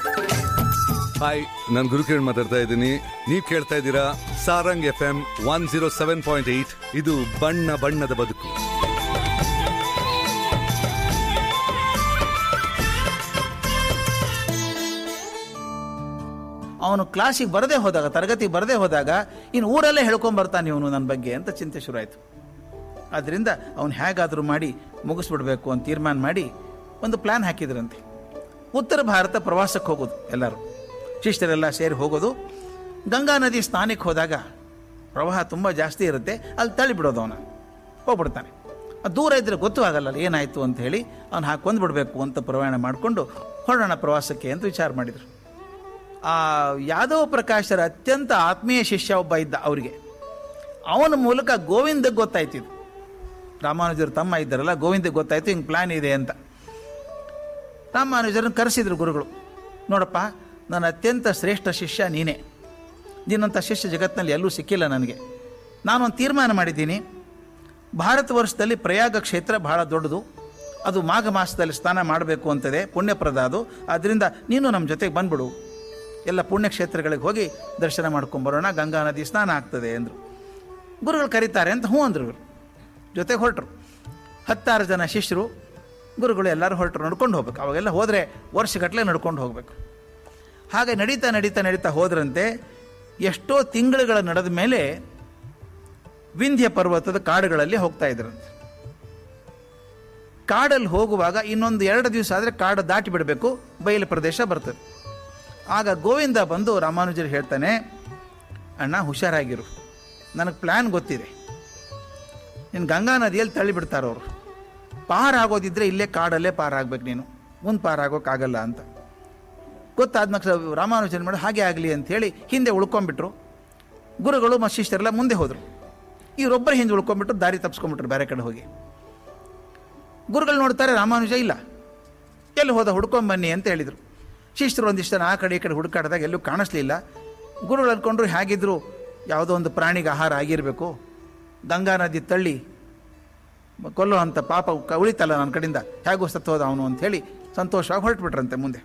hi ನಾನು ಗುರುಕಿರಣ್ ಮಾತಾಡ್ತಾ ಇದ್ದೀನಿ ನೀವು ಕೇಳ್ತಾ ಇದ್ದೀರಾ Sarang F M one zero seven point eight ಇದು ಬಣ್ಣ ಬಣ್ಣದ ಬದುಕು ಅವನು ಕ್ಲಾಸಿಗೆ ಬರದೇ ಹೋದಾಗ ತರಗತಿ ಬರದೇ ಹೋದಾಗ ಇನ್ನು ಊರಲ್ಲೇ ಹೇಳ್ಕೊಂಡ್ ಬರ್ತಾನೆ ಇವನು ನನ್ನ ಬಗ್ಗೆ ಅಂತ ಚಿಂತೆ ಶುರು ಆಯಿತು ಆದ್ದರಿಂದ ಅವನು ಹೇಗಾದರೂ ಮಾಡಿ ಮುಗಿಸ್ಬಿಡ್ಬೇಕು ಅಂತ ತೀರ್ಮಾನ ಮಾಡಿ ಒಂದು ಪ್ಲ್ಯಾನ್ ಹಾಕಿದ್ರಂತೆ ಉತ್ತರ ಭಾರತ ಪ್ರವಾಸಕ್ಕೆ ಹೋಗೋದು ಎಲ್ಲರೂ ಶಿಷ್ಟರೆಲ್ಲ ಸೇರಿ ಹೋಗೋದು ಗಂಗಾ ನದಿ ಸ್ನಾನಕ್ಕೆ ಹೋದಾಗ ಪ್ರವಾಹ ತುಂಬ ಜಾಸ್ತಿ ಇರುತ್ತೆ ಅಲ್ಲಿ ತಳ್ಳಿಬಿಡೋದು ಅವನು ಹೋಗ್ಬಿಡ್ತಾನೆ ಅದು ದೂರ ಇದ್ದರೆ ಗೊತ್ತೂ ಆಗಲ್ಲ ಅಲ್ಲಿ ಏನಾಯಿತು ಅಂತ ಹೇಳಿ ಅವ್ನು ಹಾಕಿ ಬಿಡಬೇಕು ಅಂತ ಪ್ರಯಾಣ ಮಾಡಿಕೊಂಡು ಹೊರಡೋಣ ಪ್ರವಾಸಕ್ಕೆ ಅಂತ ವಿಚಾರ ಮಾಡಿದರು ಆ ಯಾದವ ಪ್ರಕಾಶರ ಅತ್ಯಂತ ಆತ್ಮೀಯ ಶಿಷ್ಯ ಒಬ್ಬ ಇದ್ದ ಅವರಿಗೆ ಅವನ ಮೂಲಕ ಗೋವಿಂದಕ್ಕೆ ಗೊತ್ತಾಯ್ತು ಇದು ರಾಮಾನುಜರು ತಮ್ಮ ಇದ್ದಾರಲ್ಲ ಗೋವಿಂದಕ್ಕೆ ಗೊತ್ತಾಯ್ತು ಹಿಂಗೆ ಪ್ಲಾನ್ ಇದೆ ಅಂತ ರಾಮಾನುಜರನ್ನು ಕರೆಸಿದ್ರು ಗುರುಗಳು ನೋಡಪ್ಪ ನನ್ನ ಅತ್ಯಂತ ಶ್ರೇಷ್ಠ ಶಿಷ್ಯ ನೀನೇ ನಿನ್ನಂಥ ಶಿಷ್ಯ ಜಗತ್ತಿನಲ್ಲಿ ಎಲ್ಲೂ ಸಿಕ್ಕಿಲ್ಲ ನನಗೆ ನಾನೊಂದು ತೀರ್ಮಾನ ಮಾಡಿದ್ದೀನಿ ಭಾರತ ವರ್ಷದಲ್ಲಿ ಪ್ರಯಾಗ ಕ್ಷೇತ್ರ ಬಹಳ ದೊಡ್ಡದು ಅದು ಮಾಘ ಮಾಸದಲ್ಲಿ ಸ್ನಾನ ಮಾಡಬೇಕು ಅಂತದೆ ಪುಣ್ಯಪ್ರದ ಅದು ಆದ್ದರಿಂದ ನೀನು ನಮ್ಮ ಜೊತೆಗೆ ಬಂದ್ಬಿಡು ಎಲ್ಲ ಪುಣ್ಯಕ್ಷೇತ್ರಗಳಿಗೆ ಹೋಗಿ ದರ್ಶನ ಮಾಡ್ಕೊಂಬರೋಣ ಗಂಗಾ ನದಿ ಸ್ನಾನ ಆಗ್ತದೆ ಅಂದರು ಗುರುಗಳು ಕರೀತಾರೆ ಅಂತ ಹ್ಞೂ ಅಂದರು ಇವರು ಜೊತೆಗೆ ಹೊರಟರು ಹತ್ತಾರು ಜನ ಶಿಷ್ಯರು ಗುರುಗಳು ಎಲ್ಲರೂ ಹೊರಟರು ನಡ್ಕೊಂಡು ಹೋಗ್ಬೇಕು ಅವಾಗೆಲ್ಲ ಹೋದರೆ ವರ್ಷಗಟ್ಟಲೆ ನಡ್ಕೊಂಡು ಹೋಗಬೇಕು ಹಾಗೆ ನಡೀತಾ ನಡೀತಾ ನಡೀತಾ ಹೋದ್ರಂತೆ ಎಷ್ಟೋ ತಿಂಗಳುಗಳ ನಡೆದ ಮೇಲೆ ವಿಂಧ್ಯ ಪರ್ವತದ ಕಾಡುಗಳಲ್ಲಿ ಹೋಗ್ತಾ ಇದ್ರಂತೆ ಕಾಡಲ್ಲಿ ಹೋಗುವಾಗ ಇನ್ನೊಂದು ಎರಡು ದಿವಸ ಆದರೆ ಕಾಡು ದಾಟಿ ಬಿಡಬೇಕು ಬಯಲು ಪ್ರದೇಶ ಬರ್ತದೆ ಆಗ ಗೋವಿಂದ ಬಂದು ರಾಮಾನುಜರು ಹೇಳ್ತಾನೆ ಅಣ್ಣ ಹುಷಾರಾಗಿರು ನನಗೆ ಪ್ಲ್ಯಾನ್ ಗೊತ್ತಿದೆ ನಿನ್ನ ಗಂಗಾ ನದಿಯಲ್ಲಿ ತಳ್ಳಿಬಿಡ್ತಾರೆ ಅವರು ಪಾರಾಗೋದಿದ್ರೆ ಇಲ್ಲೇ ಕಾಡಲ್ಲೇ ಪಾರಾಗಬೇಕು ನೀನು ಮುಂದೆ ಪಾರಾಗೋಕ್ಕಾಗಲ್ಲ ಅಂತ ಗೊತ್ತಾದ ನಕ್ಷ ರಾಮಾನುಜನ್ ಮಾಡಿ ಹಾಗೆ ಆಗಲಿ ಅಂಥೇಳಿ ಹಿಂದೆ ಉಳ್ಕೊಂಡ್ಬಿಟ್ರು ಗುರುಗಳು ಮತ್ತು ಶಿಷ್ಯರೆಲ್ಲ ಮುಂದೆ ಹೋದರು ಇವರೊಬ್ಬರು ಹಿಂದೆ ಉಳ್ಕೊಂಡ್ಬಿಟ್ಟು ದಾರಿ ತಪ್ಸ್ಕೊಂಡ್ಬಿಟ್ರು ಬೇರೆ ಕಡೆ ಹೋಗಿ ಗುರುಗಳು ನೋಡ್ತಾರೆ ರಾಮಾನುಜ ಇಲ್ಲ ಎಲ್ಲಿ ಹೋದ ಹುಡ್ಕೊಂಬನ್ನಿ ಅಂತ ಹೇಳಿದರು ಶಿಷ್ಯರು ಒಂದಿಷ್ಟು ಜನ ಆ ಕಡೆ ಈ ಕಡೆ ಹುಡುಕಾಡಿದಾಗ ಎಲ್ಲೂ ಕಾಣಿಸ್ಲಿಲ್ಲ ಗುರುಗಳು ಅನ್ಕೊಂಡ್ರು ಹೇಗಿದ್ರು ಯಾವುದೋ ಒಂದು ಪ್ರಾಣಿಗೆ ಆಹಾರ ಆಗಿರಬೇಕು ಗಂಗಾ ನದಿ ತಳ್ಳಿ ಕೊಲ್ಲೋ ಅಂತ ಪಾಪ ಕ- ಉಳಿತಲ್ಲ ನನ್ನ ಕಡೆಯಿಂದ ಹೇಗೂ ಸತ್ತೋದ ಅವನು ಅಂಥೇಳಿ ಸಂತೋಷವಾಗಿ ಹೊರಟ್ಬಿಟ್ರಂತೆ ಮುಂದೆ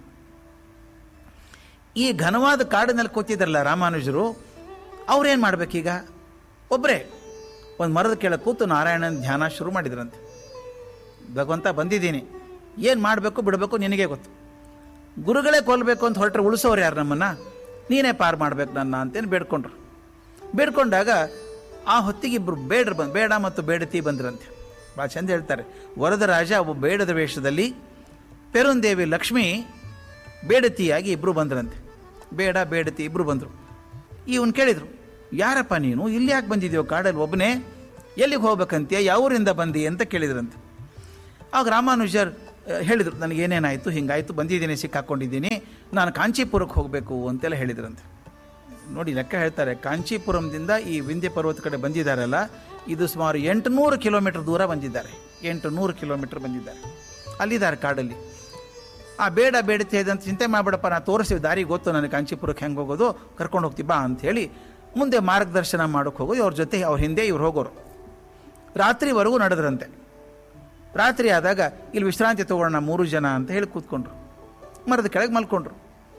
ಈ ಘನವಾದ ಕಾಡಿನಲ್ಲಿ ಕೂತಿದ್ರಲ್ಲ ರಾಮಾನುಜರು ಅವ್ರೇನು ಮಾಡ್ಬೇಕೀಗ ಒಬ್ಬರೇ ಒಂದು ಮರದ ಕೆಳಗೆ ಕೂತು ನಾರಾಯಣನ ಧ್ಯಾನ ಶುರು ಮಾಡಿದ್ರಂತೆ ಭಗವಂತ ಬಂದಿದ್ದೀನಿ ಏನು ಮಾಡಬೇಕು ಬಿಡಬೇಕು ನಿನಗೆ ಗೊತ್ತು ಗುರುಗಳೇ ಕೊಲ್ಲಬೇಕು ಅಂತ ಹೊರಟ್ರೆ ಉಳಿಸೋರು ಯಾರು ನಮ್ಮನ್ನು ನೀನೇ ಪಾರು ಮಾಡ್ಬೇಕು ನನ್ನ ಅಂತೇನು ಬೇಡ್ಕೊಂಡ್ರು ಬೇಡ್ಕೊಂಡಾಗ ಆ ಹೊತ್ತಿಗೆ ಇಬ್ಬರು ಬೇಡ್ರು ಬಂದು ಬೇಡ ಮತ್ತು ಬೇಡತಿ ಬಂದ್ರಂತೆ ಭಾಳ ಚಂದ ಹೇಳ್ತಾರೆ ವರದರಾಜ ಒಬ್ಬ ಬೇಡದ ವೇಷದಲ್ಲಿ ಪೆರುಂದೇವಿ ಲಕ್ಷ್ಮಿ ಬೇಡತಿಯಾಗಿ ಇಬ್ಬರು ಬಂದ್ರಂತೆ ಬೇಡ ಬೇಡತಿ ಇಬ್ಬರು ಬಂದರು ಇವನು ಕೇಳಿದರು ಯಾರಪ್ಪ ನೀನು ಇಲ್ಲಿ ಯಾಕೆ ಬಂದಿದ್ಯೋ ಕಾಡಲ್ಲಿ ಒಬ್ಬನೇ ಎಲ್ಲಿಗೆ ಹೋಗ್ಬೇಕಂತೀಯ ಯಾವ ಊರಿಂದ ಬಂದಿ ಅಂತ ಕೇಳಿದ್ರಂತೆ ಆಗ ರಾಮಾನುಜರ್ ಆ, ಹೇಳಿದರು ನನಗೇನೇನಾಯಿತು ಹಿಂಗಾಯಿತು ಬಂದಿದ್ದೀನಿ ಸಿಕ್ಕಾಕೊಂಡಿದ್ದೀನಿ ನಾನು ಕಾಂಚೀಪುರಕ್ಕೆ ಹೋಗಬೇಕು ಅಂತೆಲ್ಲ ಹೇಳಿದ್ರಂತೆ ನೋಡಿ ಲೆಕ್ಕ ಹೇಳ್ತಾರೆ ಕಾಂಚೀಪುರಂದಿಂದ ಈ ವಿಂಧ್ಯ ಪರ್ವತ ಕಡೆ ಬಂದಿದ್ದಾರಲ್ಲ ಇದು ಸುಮಾರು ಎಂಟುನೂರು ಕಿಲೋಮೀಟರ್ ದೂರ ಬಂದಿದ್ದಾರೆ ಎಂಟು ನೂರು ಕಿಲೋಮೀಟರ್ ಬಂದಿದ್ದಾರೆ ಅಲ್ಲಿದ್ದಾರೆ ಕಾಡಲ್ಲಿ ಆ ಬೇಡ ಬೇಡತ್ತೆ ಅಂತ ಚಿಂತೆ ಮಾಡಬೇಡಪ್ಪ ನಾ ತೋರಿಸ್ತೀವಿ ದಾರಿ ಗೊತ್ತು ನನಗೆ ಕಾಂಚೀಪುರಕ್ಕೆ ಹೆಂಗೆ ಹೋಗೋದು ಕರ್ಕೊಂಡು ಹೋಗ್ತೀವಿ ಬಾ ಅಂಥೇಳಿ ಮುಂದೆ ಮಾರ್ಗದರ್ಶನ ಮಾಡೋಕ್ಕೆ ಹೋಗೋದು ಅವ್ರ ಜೊತೆ ಅವ್ರ ಹಿಂದೆ ಇವ್ರು ಹೋಗೋರು ರಾತ್ರಿವರೆಗೂ ನಡೆದ್ರಂತೆ ರಾತ್ರಿ ಆದಾಗ ಇಲ್ಲಿ ವಿಶ್ರಾಂತಿ ತಗೊಳ್ಳೋಣ ಮೂರು ಜನ ಅಂತ ಹೇಳಿ ಕೂತ್ಕೊಂಡ್ರು ಮರದ ಕೆಳಗೆ ಮಲ್ಕೊಂಡ್ರು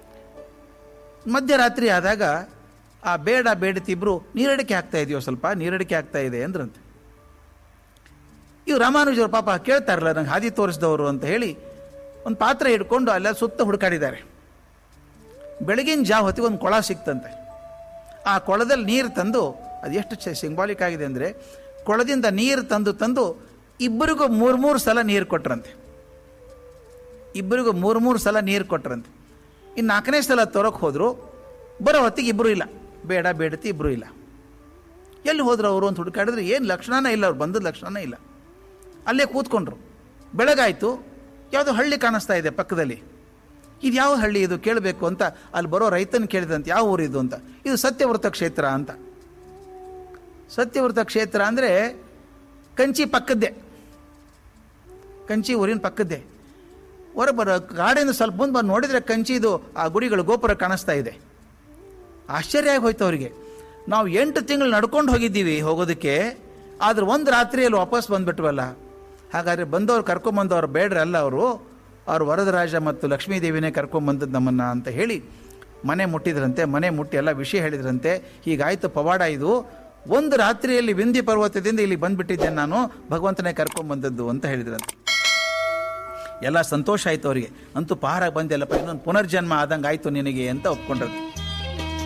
ಮಧ್ಯರಾತ್ರಿ ಆದಾಗ ಆ ಬೇಡ ಬೇಡತಿಬ್ರು ನೀರಡಿಕೆ ಆಗ್ತಾ ಇದೆಯೋ ಸ್ವಲ್ಪ ನೀರಡಿಕೆ ಆಗ್ತಾ ಇದೆ ಅಂದ್ರಂತೆ ಇವು ರಾಮಾನುಜರು ಪಾಪ ಕೇಳ್ತಾರಲ್ಲ ನಂಗೆ ಹಾದಿ ತೋರಿಸಿದವರು ಅಂತ ಹೇಳಿ ಒಂದು ಪಾತ್ರೆ ಹಿಡ್ಕೊಂಡು ಅಲ್ಲ ಸುತ್ತ ಹುಡುಕಾಡಿದ್ದಾರೆ ಬೆಳಗಿನ ಜಾವ ಹೊತ್ತಿಗೆ ಒಂದು ಕೊಳ ಸಿಕ್ತಂತೆ ಆ ಕೊಳದಲ್ಲಿ ನೀರು ತಂದು ಅದು ಎಷ್ಟು ಸಿಂಬಾಲಿಕ್ ಆಗಿದೆ ಅಂದರೆ ಕೊಳದಿಂದ ನೀರು ತಂದು ತಂದು ಇಬ್ಬರಿಗೂ ಮೂರು ಮೂರು ಸಲ ನೀರು ಕೊಟ್ರಂತೆ ಇಬ್ಬರಿಗೂ ಮೂರು ಮೂರು ಸಲ ನೀರು ಕೊಟ್ರಂತೆ ಇನ್ನು ನಾಲ್ಕನೇ ಸಲ ತರೋಕೆ ಹೋದರು ಬರೋ ಹೊತ್ತಿಗೆ ಇಬ್ಬರು ಇಲ್ಲ ಬೇಡ ಬೇಡತಿ ಇಬ್ಬರು ಇಲ್ಲ ಎಲ್ಲಿ ಹೋದ್ರು ಅವರು ಅಂತ ಹುಡುಕಾಡಿದ್ರೆ ಏನು ಲಕ್ಷಣನೇ ಇಲ್ಲ ಅವ್ರು ಬಂದದ ಲಕ್ಷಣನೇ ಇಲ್ಲ ಅಲ್ಲೇ ಕೂತ್ಕೊಂಡ್ರು ಬೆಳಗಾಯಿತು ಯಾವುದೋ ಹಳ್ಳಿ ಕಾಣಿಸ್ತಾ ಇದೆ ಪಕ್ಕದಲ್ಲಿ ಇದು ಯಾವ ಹಳ್ಳಿ ಇದು ಕೇಳಬೇಕು ಅಂತ ಅಲ್ಲಿ ಬರೋ ರೈತನ ಕೇಳಿದಂತೆ ಯಾವ ಊರು ಇದು ಅಂತ ಇದು ಸತ್ಯವೃತ ಕ್ಷೇತ್ರ ಅಂತ ಸತ್ಯವೃತ ಕ್ಷೇತ್ರ ಅಂದರೆ ಕಂಚಿ ಪಕ್ಕದ್ದೇ ಕಂಚಿ ಊರಿನ ಪಕ್ಕದ್ದೇ ಹೊರ ಬರೋ ಗಾಡಿಯಿಂದ ಸ್ವಲ್ಪ ಮುಂದೆ ಬಂದು ನೋಡಿದರೆ ಕಂಚಿದು ಆ ಗುಡಿಗಳು ಗೋಪುರ ಕಾಣಿಸ್ತಾ ಇದೆ ಆಶ್ಚರ್ಯ ಆಗಿ ಹೋಯ್ತು ಅವರಿಗೆ ನಾವು ಎಂಟು ತಿಂಗಳು ನಡ್ಕೊಂಡು ಹೋಗಿದ್ದೀವಿ ಹೋಗೋದಕ್ಕೆ ಆದ್ರೆ ಒಂದು ರಾತ್ರಿಯಲ್ಲಿ ವಾಪಸ್ ಬಂದ್ಬಿಟ್ವಲ್ಲ ಹಾಗಾದ್ರೆ ಬಂದವ್ರು ಕರ್ಕೊಂಬಂದವ್ರು ಬೇಡ್ರಲ್ಲ ಅವರು ಅವ್ರು ವರದರಾಜ ಮತ್ತು ಲಕ್ಷ್ಮೀದೇವಿನೇ ಕರ್ಕೊಂಬಂದದ್ದು ನಮ್ಮನ್ನು ಅಂತ ಹೇಳಿ ಮನೆ ಮುಟ್ಟಿದ್ರಂತೆ ಮನೆ ಮುಟ್ಟಿ ಎಲ್ಲ ವಿಷಯ ಹೇಳಿದ್ರಂತೆ ಹೀಗಾಯ್ತು ಪವಾಡ ಇದು ಒಂದು ರಾತ್ರಿಯಲ್ಲಿ ವಿಂಧ್ಯ ಪರ್ವತದಿಂದ ಇಲ್ಲಿ ಬಂದ್ಬಿಟ್ಟಿದ್ದೇನೆ ನಾನು ಭಗವಂತನೇ ಕರ್ಕೊಂಬಂದದ್ದು ಅಂತ ಹೇಳಿದ್ರಂತೆ ಎಲ್ಲ ಸಂತೋಷ ಆಯಿತು ಅವರಿಗೆ ಅಂತೂ ಪಾರ ಬಂದೆಲ್ಲಪ್ಪ ಇನ್ನೊಂದು ಪುನರ್ಜನ್ಮ ಆದಂಗೆ ಆಯಿತು ನಿನಗೆ ಅಂತ ಒಪ್ಕೊಂಡ್ರಂತೆ